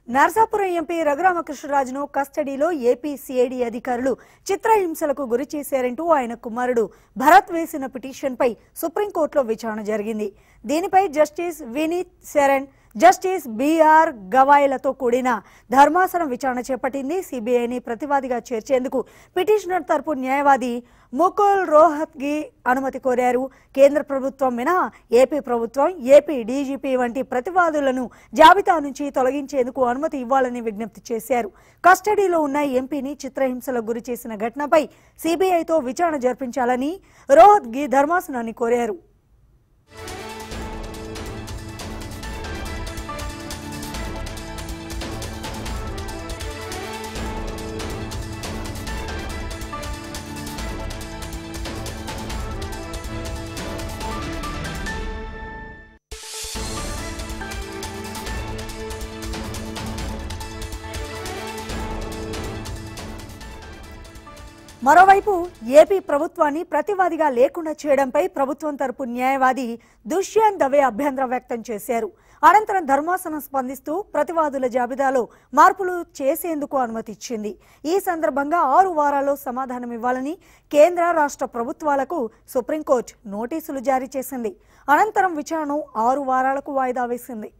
Narsapuram MP రఘురామకృష్ణరాజును కస్టడీలో AP CID అధికారులు చిత్రహింసలకు గురి చేశారంటూ ఆయన కుమారుడు భరత్ వేసిన పిటిషన్పై సుప్రీంకోర్టులో విచారణ జరిగింది దీనిపై justice Vineet Saran justice BR గవాయిలతో కూడిన ధర్మాసనం విచారణ చేపట్టింది సిబిఐని ప్రతివాదిగా చేర్చేందుకు పిటిషనర్ తరపు న్యాయవాది ముకుల్ రోహత్గి అనుమతి కోరారు కేంద్ర ప్రభుత్వం మినహా ఏపీ ప్రభుత్వం ఏపీ డీజీపీ వంటి ప్రతివాదులను జాబితా నుంచి తొలగించేందుకు అనుమతి ఇవ్వాలని విజ్ఞప్తి చేశారు కస్టడీలో ఉన్న ఎంపీని చిత్రహింసలకు గురి చేసిన ఘటనపై సిబిఐతో విచారణ జరిపించాలని రోహత్గి ధర్మాసనాన్ని కోరారు మరోవైపు ఏపీ ప్రభుత్వాన్ని ప్రతివాదిగా లేకుండా చేయడంపై ప్రభుత్వం తరపు న్యాయవాది దుష్యంత్ దవే అభ్యంతరం వ్యక్తం చేశారు అనంతరం ధర్మాసనం స్పందిస్తూ ప్రతివాదుల జాబితాలో మార్పులు చేసేందుకు అనుమతి ఇచ్చింది ఈ సందర్భంగా ఆరు వారాల్లో సమాధానం ఇవ్వాలని కేంద్ర రాష్ట్ర ప్రభుత్వాలకు సుప్రీంకోర్టు నోటీసులు జారీ చేసింది అనంతరం విచారణను ఆరు వారాలకు వాయిదా వేసింది